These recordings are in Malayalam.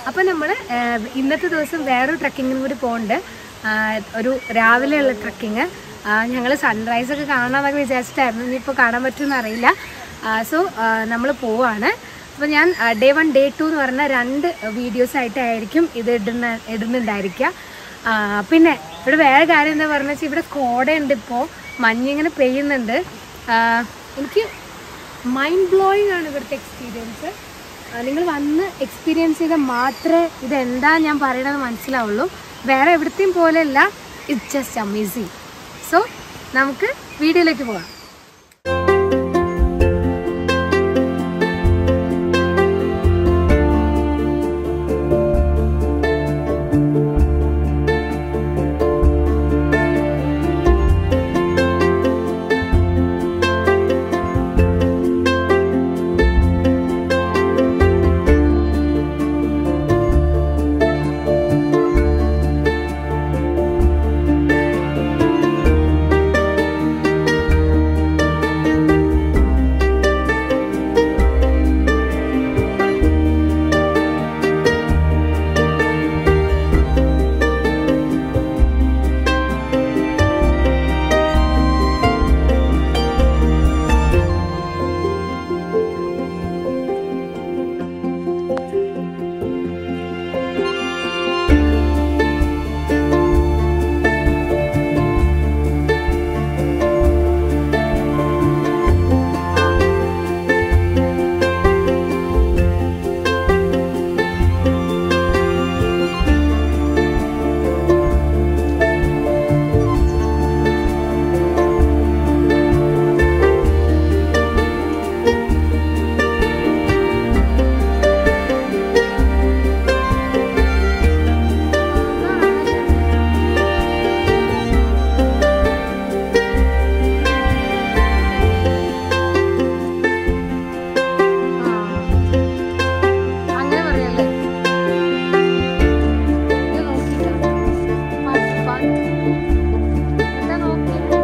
അപ്പം നമ്മൾ ഇന്നത്തെ ദിവസം വേറൊരു ട്രക്കിങ്ങിനും കൂടി പോകുന്നുണ്ട് ആ, ഒരു രാവിലെയുള്ള ട്രക്കിങ് ഞങ്ങൾ സൺറൈസ് ഒക്കെ കാണാമെന്നൊക്കെ വിചാരിച്ചിട്ടായിരുന്നു ഇനിയിപ്പോൾ കാണാൻ പറ്റുമെന്ന് അറിയില്ല സോ നമ്മൾ പോവാണ് അപ്പോൾ ഞാൻ ഡേ വൺ ഡേ ടു എന്ന് പറഞ്ഞ രണ്ട് വീഡിയോസ് ആയിട്ടായിരിക്കും ഇത് ഇടുന്ന ഇടുന്നുണ്ടായിരിക്കുക ആ, പിന്നെ ഇവിടെ വേറെ കാര്യം എന്താ പറഞ്ഞാൽ വെച്ചാൽ ഇവിടെ കോടയുണ്ട് ഇപ്പോൾ മഞ്ഞിങ്ങനെ പെയ്യുന്നുണ്ട് ആ, എനിക്ക് മൈൻഡ് ബ്ലോയിങ് ആണ് ഇവിടുത്തെ എക്സ്പീരിയൻസ് നിങ്ങൾ വന്ന് എക്സ്പീരിയൻസ് ചെയ്താൽ മാത്രമേ ഇതെന്താ ഞാൻ പറയണത് മനസ്സിലാവുള്ളൂ വേറെ എവിടത്തെയും പോലെയല്ല ഇറ്റ്സ് ജസ്റ്റ് അമേസിങ് സോ നമുക്ക് വീഡിയോയിലേക്ക് പോകാം അങ്ങനെ പറയല്ലേ ഇത് നോക്കിയില്ല. പാട്ട്, പാട്ട്. എന്താ നോക്കിയത്?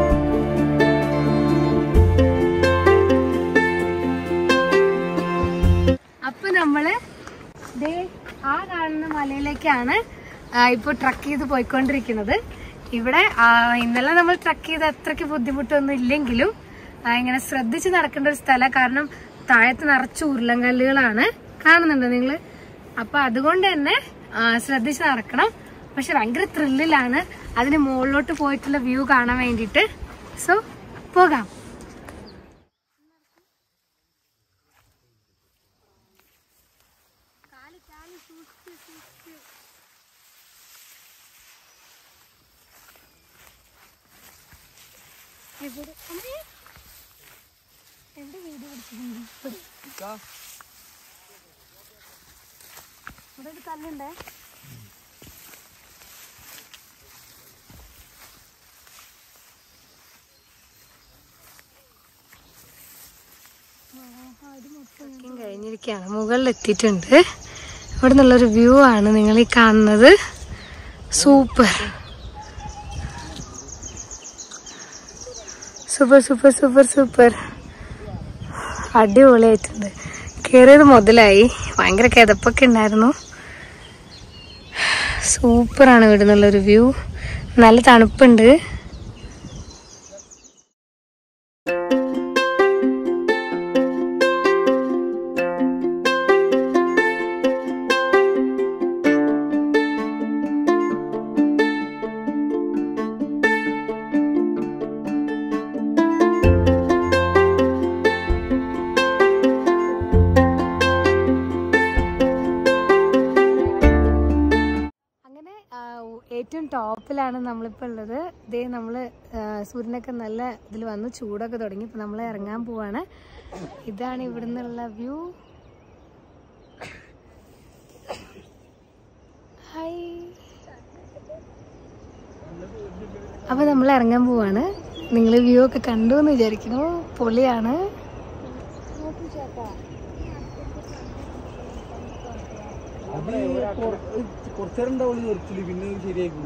അപ്പൊ നമ്മള് ദേ ആ കാണുന്ന മലയിലേക്കാണ് ആ, ഇപ്പൊ ട്രക്ക് ചെയ്ത് പോയിക്കൊണ്ടിരിക്കുന്നത് ഇവിടെ ആ, ഇന്നലെ നമ്മൾ ട്രക്ക് ചെയ്ത് അത്രയ്ക്ക് ബുദ്ധിമുട്ടൊന്നും ഇല്ലെങ്കിലും ആ, ഇങ്ങനെ ശ്രദ്ധിച്ച് നടക്കേണ്ട ഒരു സ്ഥലം കാരണം താഴത്ത് നിറച്ച് ഉരുളങ്കല്ലുകളാണ് കാണുന്നുണ്ടോ നിങ്ങള് അപ്പൊ അതുകൊണ്ട് തന്നെ ആ, ശ്രദ്ധിച്ച് നടക്കണം പക്ഷെ ഭയങ്കര ത്രില്ലിലാണ് അതിന് മുകളിലോട്ട് പോയിട്ടുള്ള വ്യൂ കാണാൻ വേണ്ടിയിട്ട് സോ പോകാം എവിടെ അമ്മേ എന്റെ വീട് പിടിച്ചിട്ടുണ്ട് ഇവിടെ ഒരു കല്ലുണ്ടേ കഴിഞ്ഞിരിക്കുകയാണ് മുകളിൽ എത്തിയിട്ടുണ്ട് ഇവിടെ നിന്നുള്ളൊരു വ്യൂ ആണ് നിങ്ങൾ ഈ കാണുന്നത് super super super super super അടിപൊളിയായിട്ടുണ്ട് കയറിയത് മുതലായി ഭയങ്കര കിതപ്പൊക്കെ ഉണ്ടായിരുന്നു സൂപ്പറാണ് ഇവിടെ നിന്നുള്ളൊരു വ്യൂ നല്ല തണുപ്പുണ്ട് അങ്ങനെ ആ, ഉ- ഏറ്റവും ടോപ്പിലാണ് നമ്മളിപ്പോൾ ഉള്ളത് ഇതേ നമ്മൾ സൂര്യനൊക്കെ നല്ല ഇതിൽ വന്ന് ചൂടൊക്കെ തുടങ്ങി ഇപ്പം നമ്മൾ ഇറങ്ങാൻ പോവാണ് ഇതാണ് ഇവിടെ നിന്നുള്ള വ്യൂ ഹായ് അപ്പോൾ നമ്മൾ ഇറങ്ങാൻ പോവാണ് നിങ്ങൾ വ്യൂ ഒക്കെ കണ്ടു എന്ന് വിചാരിക്കുന്നു പൊളിയാണ് അത് കുറച്ചേരം ഉണ്ടാവുള്ളൂ നിർത്തില്ല പിന്നെ ശരിയാക്കും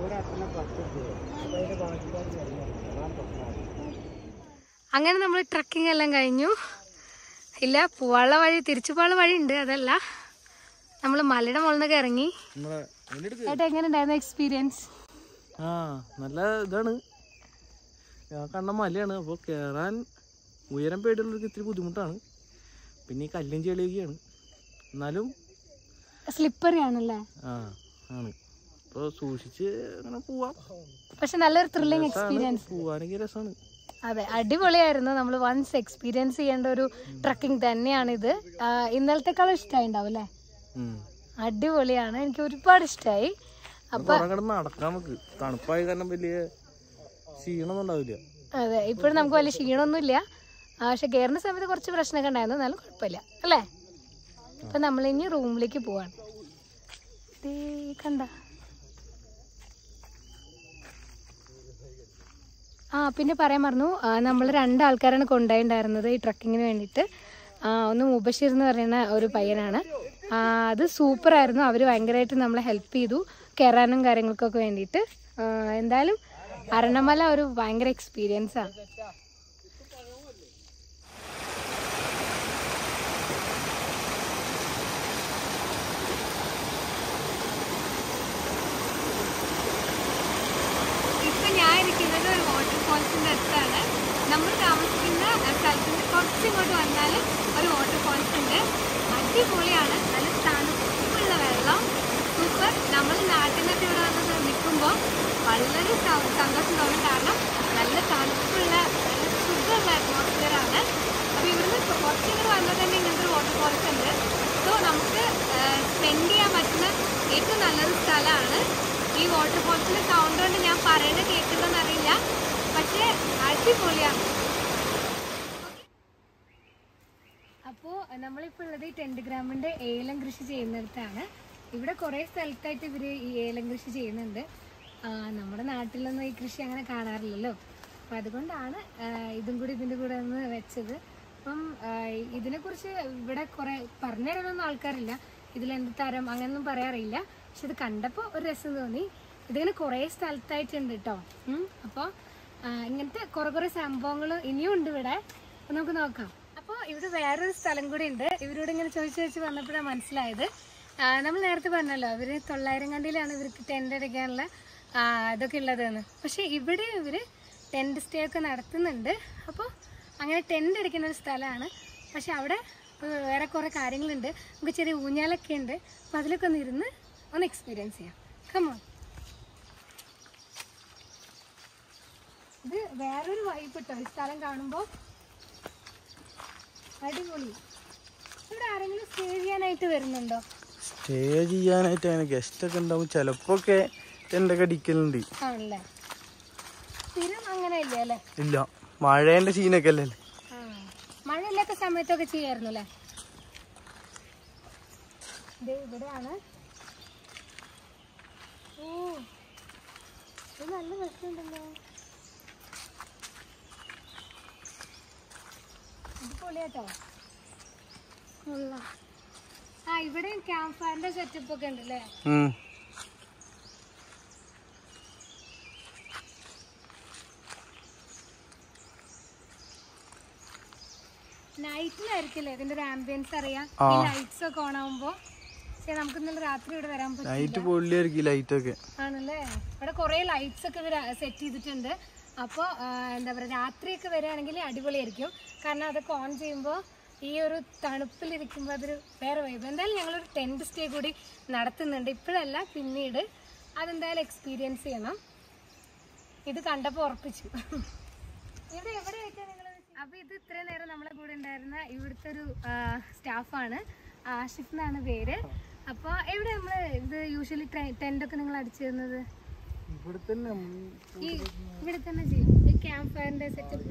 അങ്ങനെ നമ്മൾ ട്രക്കിംഗ് എല്ലാം കഴിഞ്ഞു ഇല്ല പോവാനുള്ള വഴി തിരിച്ചു പോകാനുള്ള വഴി ഉണ്ട് അതല്ല നമ്മൾ മലയുടെ മുകളിൽ നിന്നൊക്കെ ഇറങ്ങി നമ്മളെ അതിന്റെ അടുത്ത് ഏട്ടാ എങ്ങനെ ഉണ്ടായിരുന്നു എക്സ്പീരിയൻസ് ആ നല്ല ഇതാണ് ഞാൻ കണ്ട മലയാണ് അപ്പോൾ കയറാൻ ഉയരം പേടിയുള്ളവർക്ക് ഇത്തിരി ബുദ്ധിമുട്ടാണ് പിന്നെ ഈ കല്ലും ചെളിയൊക്കെയാണ് എന്നാലും സ്ലിപ്പറി ആണല്ലേ ആ ആണ് അപ്പോൾ സൂക്ഷിച്ച് അങ്ങനെ പോവാം പക്ഷെ നല്ലൊരു ത്രില്ലിംഗ് രസാണ്. എക്സ്പീരിയൻസ് പോവാനൊക്കെ രസമാണ് അതെ അടിപൊളിയായിരുന്നു നമ്മൾ വൺസ് എക്സ്പീരിയൻസ് ചെയ്യേണ്ട ഒരു ട്രക്കിംഗ് തന്നെയാണിത് ആ, ഇന്നലത്തെക്കാളും ഇഷ്ടമായി ഉണ്ടാവും അല്ലേ അടിപൊളിയാണ് എനിക്ക് ഒരുപാട് ഇഷ്ടമായി അപ്പൊ കുറെ കിടന്ന് നടക്കാം നമുക്ക് തണുപ്പായ കാരണം വലിയ ക്ഷീണമൊന്നും ഉണ്ടാവില്ല അതെ ഇപ്പോഴും നമുക്ക് വലിയ ക്ഷീണമൊന്നുമില്ല ആ, പക്ഷെ കയറുന്ന സമയത്ത് കുറച്ച് പ്രശ്നമൊക്കെ ഉണ്ടായിരുന്നു എന്നാലും കുഴപ്പമില്ല അല്ലേ അപ്പൊ നമ്മൾ ഇനി റൂമിലേക്ക് പോവാണ് ദേ കണ്ട ആ പിന്നെ പറയാൻ മറന്നു നമ്മൾ രണ്ടാൾക്കാരാണ് കൊണ്ടുപോയിട്ടുണ്ടായിരുന്നത് ഈ ട്രക്കിങ്ങിന് വേണ്ടിയിട്ട് ആ, ഒന്ന് മുബഷീർ എന്ന് പറയുന്ന ഒരു പയ്യനാണ് ആ, അത് സൂപ്പറായിരുന്നു അവർ ഭയങ്കരമായിട്ട് നമ്മളെ ഹെൽപ്പ് ചെയ്തു കയറാനും കാര്യങ്ങൾക്കൊക്കെ വേണ്ടിയിട്ട് ആ, എന്തായാലും അരണമല ഒരു ഭയങ്കര എക്സ്പീരിയൻസ് ആണ് ഇപ്പൊ ഞാൻ ഇരിക്കുന്നത് ഒരു വാട്ടർഫോൾസിന്റെ അടുത്താണ് നമ്മൾ താമസിക്കുന്ന സ്ഥലത്തിന് കുറച്ചിങ്ങോട്ട് വന്നാൽ ഒരു വാട്ടർഫോൾസ് ഉണ്ട് അടിപൊളിയാണ് നല്ല തണുപ്പുള്ള വെള്ളം സൂപ്പർ നമ്മൾ നാട്ടിൽ നിന്നൊക്കെ ഇവിടെ വന്ന് നിൽക്കുമ്പോൾ വളരെ സ- സന്തോഷം തോന്നും കാരണം നല്ല തണുപ്പുള്ള നല്ല സുഖമുള്ള അറ്റ്മോസ്ഫിയർ ആണ് അപ്പോൾ ഇവിടുന്ന് കുറച്ചിങ്ങോട്ട് വന്നാൽ തന്നെ ഇങ്ങനത്തെ ഒരു വാട്ടർഫോൾസ് ഉണ്ട് സോ നമുക്ക് സ്പെൻഡ് ചെയ്യാൻ പറ്റുന്ന ഏറ്റവും നല്ലൊരു സ്ഥലമാണ് ഈ വാട്ടർഫോൾസിന്റെ സൗണ്ട് കൊണ്ട് ഞാൻ പറയുന്നത് കേൾക്കുന്നതെന്ന് അറിയില്ല പക്ഷേ അടിപൊളിയാണ് അപ്പോൾ നമ്മളിപ്പോൾ ഉള്ളത് ഈ ടെൻറ്റ് ഗ്രാമിൻ്റെ ഏലം കൃഷി ചെയ്യുന്നിടത്താണ് ഇവിടെ കുറേ സ്ഥലത്തായിട്ട് ഇവർ ഈ ഏലം കൃഷി ചെയ്യുന്നുണ്ട് ആ, നമ്മുടെ നാട്ടിലൊന്നും ഈ കൃഷി അങ്ങനെ കാണാറില്ലല്ലോ അപ്പം അതുകൊണ്ടാണ് ആ, ഇതും കൂടി ഇതിൻ്റെ കൂടെ ഒന്ന് വെച്ചത് അപ്പം ആ, ഇതിനെക്കുറിച്ച് ഇവിടെ കുറേ പറഞ്ഞു തരാനൊന്നും ആൾക്കാരില്ല ഇതിലെന്ത് തരം അങ്ങനെയൊന്നും പറയാറില്ല പക്ഷെ ഇത് കണ്ടപ്പോൾ ഒരു രസം തോന്നി ഇതിങ്ങനെ കുറേ സ്ഥലത്തായിട്ടുണ്ട് കേട്ടോ അപ്പോൾ ഇങ്ങനത്തെ കുറേ കുറേ സംഭവങ്ങൾ ഇനിയും ഉണ്ട് ഇവിടെ അപ്പൊ നമുക്ക് നോക്കാം അപ്പോൾ ഇവിടെ വേറൊരു സ്ഥലം കൂടി ഉണ്ട് ഇവരോട് ഇങ്ങനെ ചോദിച്ചു ചോദിച്ച് വന്നപ്പോഴാണ് മനസ്സിലായത് ആ, നമ്മൾ നേരത്തെ പറഞ്ഞല്ലോ ഇവര് തൊള്ളായിരം കണ്ടിയിലാണ് ഇവർക്ക് ടെന്റ് അടിക്കാനുള്ള ആ, ഇതൊക്കെ ഉള്ളതെന്ന് പക്ഷെ ഇവിടെ ഇവര് ടെന്റ് സ്റ്റേ ഒക്കെ നടത്തുന്നുണ്ട് അപ്പോൾ അങ്ങനെ ടെന്റ് അടിക്കുന്ന ഒരു സ്ഥലമാണ് പക്ഷെ അവിടെ ഏഹ്, വേറെ കുറേ കാര്യങ്ങളുണ്ട് നമുക്ക് ചെറിയ ഊഞ്ഞാലൊക്കെ ഉണ്ട് അപ്പോൾ അതിലൊക്കെ ഒന്ന് ഇരുന്ന് ഒന്ന് എക്സ്പീരിയൻസ് ചെയ്യാം കമോ ഇത് വേറൊരു വൈബ് കിട്ടോ ഈ സ്ഥലം കാണുമ്പോൾ അടിപൊളി ഇവിടെ ആരെങ്കിലും സ്റ്റേ ചെയ്യാനായിട്ട് വരുന്നുണ്ടോ സ്റ്റേ ചെയ്യാനായിട്ട് അങ്ങനെ ഗസ്റ്റ് ഒക്കെ ഉണ്ടാവും ചിലപ്പോ ഒക്കെ ടെന്റ് ഒക്കെ അടിക്കലുണ്ട് ആണല്ലേ സ്ഥിരം അങ്ങനെ ഇല്ല അല്ലേ ഇല്ല മഴേന്റെ സീനൊക്കെ അല്ലേ ആ മഴയില്ലാത്ത സമയത്തൊക്കെ ചെയ്യായിരുന്നു അല്ലേ ദേ ഇവിടെയാണ് ഓ ഇത് നല്ല രസമുണ്ടല്ലോ ഇത് പൊളിയാട്ടോ കൊള്ളാം ആ ഇവിടെയും ക്യാമ്പ് ഫയറിന്റെ സെറ്റപ്പ് ഒക്കെ ഉണ്ട് അല്ലേ നൈറ്റിലായിരിക്കില്ലേ ഇതിന്റെ ഒരു ആംബിയൻസ് അറിയാം ഈ ലൈറ്റ്സ് ഒക്കെ ഓൺ ആവുമ്പോ പക്ഷെ നമുക്ക് ഇന്നലെ രാത്രി ഇവിടെ വരാൻ പറ്റും നൈറ്റ് പൊള്ളിയായിരിക്കും ലൈറ്റ് ഒക്കെ ആണല്ലേ ഇവിടെ കുറെ ലൈറ്റ്സ് ഒക്കെ ഇവർ സെറ്റ് ചെയ്തിട്ടുണ്ട് അപ്പോൾ എന്താ പറയുക രാത്രിയൊക്കെ വരികയാണെങ്കിൽ അടിപൊളിയായിരിക്കും കാരണം അതൊക്കെ ഓൺ ചെയ്യുമ്പോൾ ഈ ഒരു തണുപ്പിലിരിക്കുമ്പോൾ അതൊരു വേറെ വൈബ് എന്തായാലും ഞങ്ങളൊരു ടെൻറ്റ് സ്റ്റേ കൂടി നടത്തുന്നുണ്ട് ഇപ്പോഴല്ല പിന്നീട് അതെന്തായാലും എക്സ്പീരിയൻസ് ചെയ്യണം ഇത് കണ്ടപ്പോൾ ഉറപ്പിച്ചു ഇവിടെ എവിടെയൊക്കെയാണ് നിങ്ങൾ അപ്പൊ ഇത് ഇത്രയും നേരം നമ്മളെ കൂടെ ഉണ്ടായിരുന്ന ഇവിടുത്തെ ഒരു സ്റ്റാഫാണ് ആഷിഫ് എന്നാണ് പേര് അപ്പോൾ എവിടെ നമ്മൾ ഇത് യൂഷ്വലി ടെന്റ് ഒക്കെ നിങ്ങൾ അടിച്ചു തരുന്നത് ഇവിടെ തന്നെ ഈ ഇവിടെ തന്നെ ചെയ്യും ഈ ക്യാമ്പ് ഫയറിന്റെ സെറ്റപ്പ്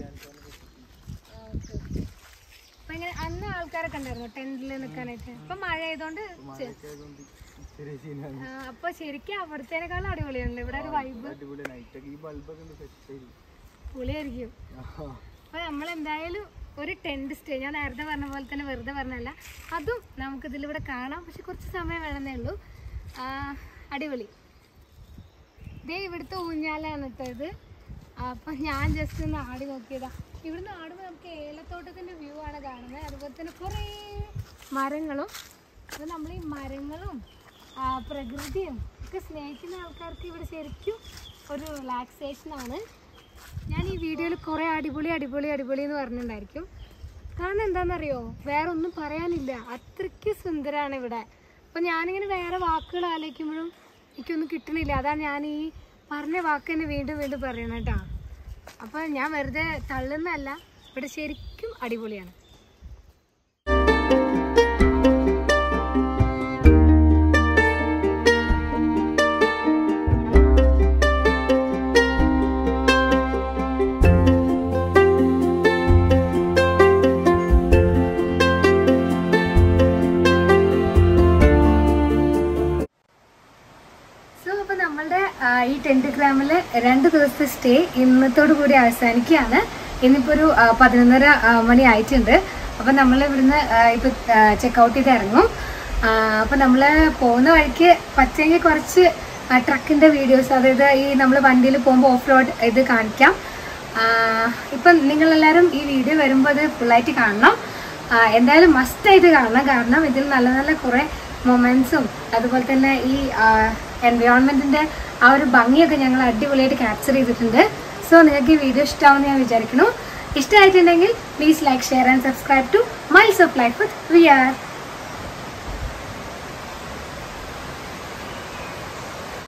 അപ്പൊ ഇങ്ങനെ അന്ന് ആൾക്കാരൊക്കെ ഉണ്ടായിരുന്നു ടെന്റിൽ നിൽക്കാനായിട്ട് ഇപ്പൊ മഴ ആയതുകൊണ്ട് ചെ- ചെറിയ സീനാണ് ആ, അപ്പൊ ശരിക്കും അവിടത്തേനേക്കാളും അടിപൊളിയാണല്ലോ ഇവിടെ ഒരു വൈബ് അടിപൊളി നൈറ്റ് ഒക്കെ ഈ ബൾബൊക്കെ ഉണ്ട് സെറ്റ് ചെയ്ത് പൊളിയായിരിക്കും അപ്പൊ നമ്മൾ എന്തായാലും ഒരു ടെന്റ് സ്റ്റേ ഞാൻ നേരത്തെ പറഞ്ഞ പോലെ തന്നെ വെറുതെ പറഞ്ഞല്ല അതും നമുക്ക് ഇതിലിവിടെ കാണാം പക്ഷെ കുറച്ച് സമയം വേണമെന്നേ ഉള്ളൂ ആ, അടിപൊളി ഇതേ ഇവിടുത്തെ ഊഞ്ഞാലാണ് കേട്ടോ ഇത് അപ്പൊ ഞാൻ ജസ്റ്റ് ഒന്ന് ആടി നോക്കിയതാ ഇവിടുന്ന് ആടുമ്പോൾ നമുക്ക് ഏലത്തോട്ടത്തിന്റെ വ്യൂ ആണ് കാണുന്നത് അതുപോലെ തന്നെ കുറേ മരങ്ങളും അപ്പൊ നമ്മൾ ഈ മരങ്ങളും ആ, പ്രകൃതിയും ഒക്കെ സ്നേഹിക്കുന്ന ആൾക്കാർക്ക് ഇവിടെ ശരിക്കും ഒരു റിലാക്സേഷൻ ആണ് ഞാൻ ഈ വീഡിയോയിൽ കുറേ അടിപൊളി അടിപൊളി അടിപൊളി എന്ന് പറഞ്ഞിട്ടുണ്ടായിരിക്കും കാരണം എന്താണെന്നറിയോ വേറെ ഒന്നും പറയാനില്ല അത്രയ്ക്ക് സുന്ദരമാണ് ഇവിടെ അപ്പം ഞാനിങ്ങനെ വേറെ വാക്കുകൾ ആലോചിക്കുമ്പോഴും എനിക്കൊന്നും കിട്ടണില്ല അതാണ് ഞാൻ ഈ പറഞ്ഞ വാക്ക് തന്നെ വീണ്ടും വീണ്ടും പറയണം കേട്ടോ അപ്പം ഞാൻ വെറുതെ തള്ളുന്നതല്ല ഇവിടെ ശരിക്കും അടിപൊളിയാണ് സോ അപ്പൊ നമ്മളുടെ ആ, ഈ ടെന്റ് ഗ്രാമില് രണ്ട് ദിവസത്തെ സ്റ്റേ ഇന്നത്തോടു കൂടി അവസാനിക്കുകയാണ് ഇന്നിപ്പോ ഒരു ആ, പതിനൊന്നര ആ, മണി ആയിട്ടുണ്ട് അപ്പൊ നമ്മൾ ഇവിടുന്ന് ആ, ഇപ്പൊ ചെക്കൗട്ട് ചെയ്ത് ഇറങ്ങും ആ, അപ്പൊ നമ്മള് പോകുന്ന വഴിക്ക് പച്ചെങ്കിൽ കുറച്ച് ട്രക്കിന്റെ വീഡിയോസ് അതായത് ഈ നമ്മൾ വണ്ടിയിൽ പോകുമ്പോൾ ഓഫ് റോഡ് ഇത് കാണിക്കാം ആ, ഇപ്പം നിങ്ങളെല്ലാവരും ഈ വീഡിയോ വരുമ്പോൾ അത് ഫുള്ളായിട്ട് കാണണം ആ, എന്തായാലും മസ്റ്റായിട്ട് കാണണം കാരണം ഇതിൽ നല്ല നല്ല കുറേ മൊമെന്റ്സും അതുപോലെ തന്നെ ഈ എൻവയോൺമെന്റിന്റെ ആ ഒരു ഭംഗിയൊക്കെ ഞങ്ങൾ അടിപൊളിയായിട്ട് ക്യാപ്ചർ ചെയ്തിട്ടുണ്ട് സോ നിങ്ങൾക്ക് ഈ വീഡിയോ ഇഷ്ടമാവുമെന്ന് ഞാൻ വിചാരിക്കുന്നു ഇഷ്ടമായിട്ടുണ്ടെങ്കിൽ please like share and subscribe to Miles of Life with V R